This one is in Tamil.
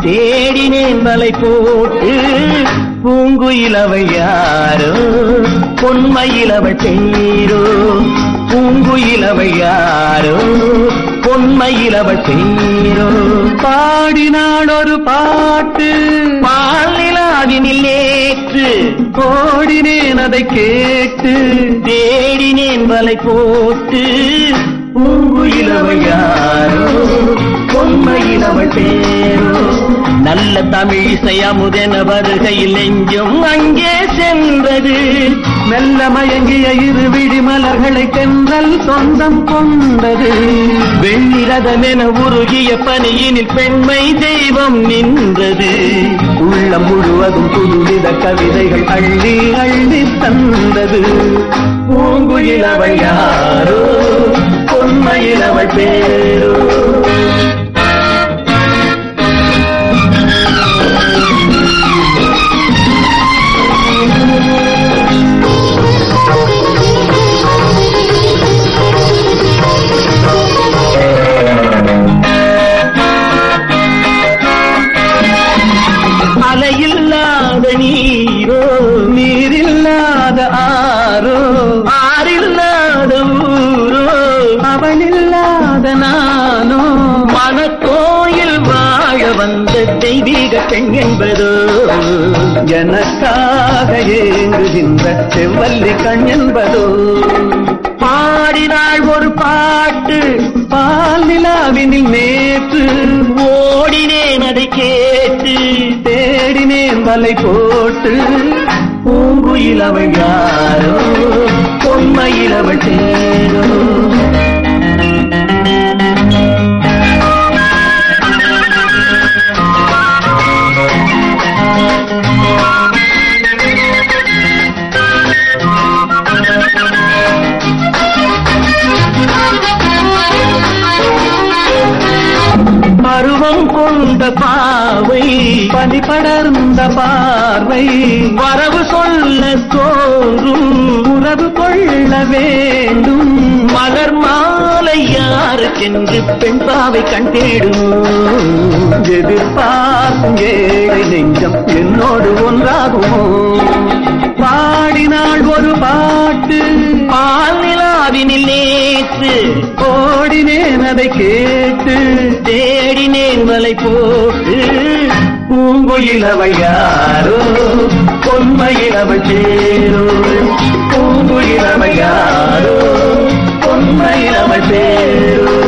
தேடினேன் வலை போட்டு பூங்குயிலவை யாரோ பொன்மையிலவை பேரோ பூங்குயிலவை யாரோ பொன்மையிலவை பேரோ பாடினாள் ஒரு பாட்டு பாலிலாவினில் நேற்று ஓடினேன் அதை கேட்டு தேடினேன் வலை போட்டு பூங்குயிலவை யாரோ பொன்மையிலவள் பேரோ நல்ல தமிழ் இசை அமுதென வருகையில் நெஞ்சும் அங்கே சென்றது மெல்ல மயங்கிய இரு விழிமலர்களை தென்றல் சொந்தம் கொண்டது வெண்ணிரதமென உருகிய பனியினில் பெண்மை தெய்வம் நின்றது உள்ளம் முழுவதும் புதுவித கவிதைகள் அள்ளி அள்ளி தந்தது பூங்குயிலவள் யாரோ பொன்மையிலவள் பேரோ அலையில்லாத நீரோ நீரில்லாத ஆரோ ஆறில்லாத ஊரோ அவளில்லாத நானோ மனக்கோயில் வாழ வந்த தெய்வீக பெண் என்பதோ எனக்காக ஏங்குகின்ற செவ்வல்லி கண் என்பதோ பாடினாள் ஒரு பாட்டு பால் நிலாவினில் நேற்று ஓடினேன் அதை கேட்டு தேடினேன் வலை போட்டு பூங்குயில் அவள் யாரோ பொன்மையில் அவள் தேரோ பருவம் கொண்ட பாவை பனி படர்ந்த பார்வை வரவு சொல்ல தோன்றும் உறவு கொள்ள வேண்டும் மலர் மாலை யாருக்கென்று பெண் பாவை கண் தேடும் எதிர்பார்க்கும் ஏழை நெஞ்சம் என்னோடு ஒன்றாகுமோ பாடினாள் ஒரு பாட்டு பால் நிலாவினில் நேற்று ஓடினேன் அதை கேட்டு தேடினேன் வலை போட்டு பூங்குயில் அவள் யாரோ பொன்மையில் அவள் சேரோ பூங்குயில் அவள் யாரோ பொன்மையில் அவள் சேரோ